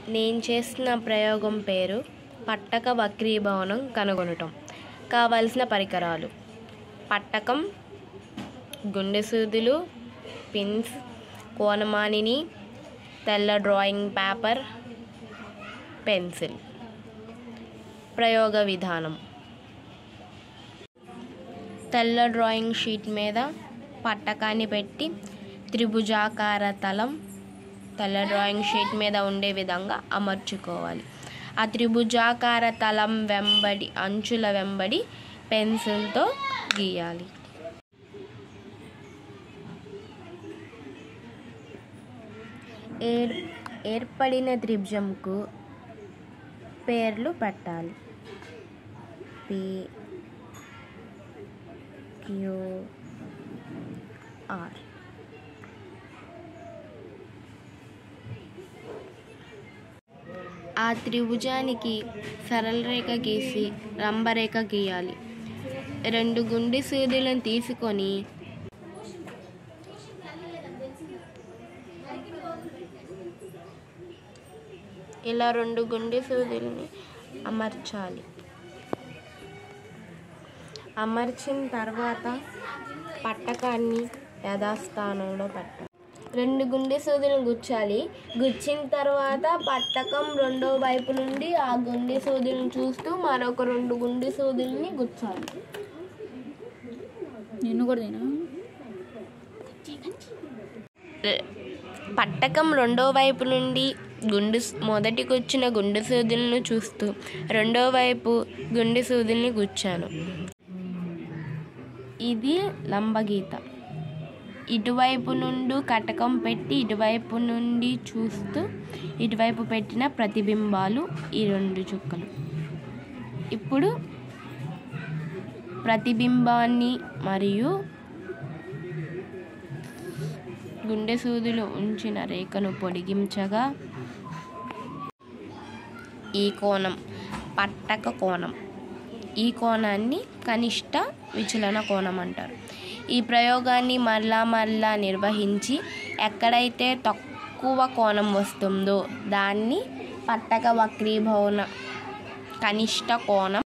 నేను చేస్తున్న ప్రయోగం పేరు పట్టక వక్రీభవనం కనుగొనటం కావలసిన పరికరాలు పట్టకం గుండె సూదులు పిన్స్ కోనమానిని తెల్ల డ్రాయింగ్ పేపర్ పెన్సిల్ ప్రయోగ విధానం తెల్ల డ్రాయింగ్ షీట్ మీద పట్టకాన్ని పెట్టి త్రిభుజాకార తలం తెల్ల డ్రాయింగ్ షీట్ మీద ఉండే విధంగా అమర్చుకోవాలి ఆ త్రిభుజాకార తలం వెంబడి అంచుల వెంబడి పెన్సిల్తో గీయాలి ఏర్ ఏర్పడిన త్రిభుజంకు పేర్లు పెట్టాలి పి క్యూ ఆర్ ఆ త్రిభుజానికి సరళ రేఖ గీసి రంభరేఖ గీయాలి రెండు గుండె సూదులను తీసుకొని ఇలా రెండు గుండె సూదుల్ని అమర్చాలి అమర్చిన తర్వాత పట్టకాన్ని యథాస్థానంలో పెట్టాలి రెండు గుండె సూదులను గుచ్చాలి గుచ్చిన తర్వాత పట్టకం రెండో వైపు నుండి ఆ గుండె సూదులను చూస్తూ మరొక రెండు గుండె సూదుల్ని గుచ్చాలి నిన్ను కూడా తినా రె- పట్టకం రెండో వైపు నుండి గుండు మొదటి గుచ్చిన గుండె సూదులను చూస్తూ రెండో వైపు గుండె సూదుల్ని గుచ్చాను ఇది లంబగీత ఇటువైపు నుండి కటకం పెట్టి ఇటువైపు నుండి చూస్తూ ఇటువైపు పెట్టిన ప్రతిబింబాలు ఈ రెండు చుక్కలు ఇప్పుడు ప్రతిబింబాన్ని మరియు గుండె సూదులు ఉంచిన రేఖను పొడిగించగా ఈ కోణం పట్టక కోణం ఈ కోణాన్ని కనిష్ట విచలన కోణం అంటారు ఈ ప్రయోగాన్ని మరలా మరలా నిర్వహించి ఎక్కడైతే తక్కువ కోణం వస్తుందో దాన్ని పట్టక వక్రీభవన కనిష్ట కోణం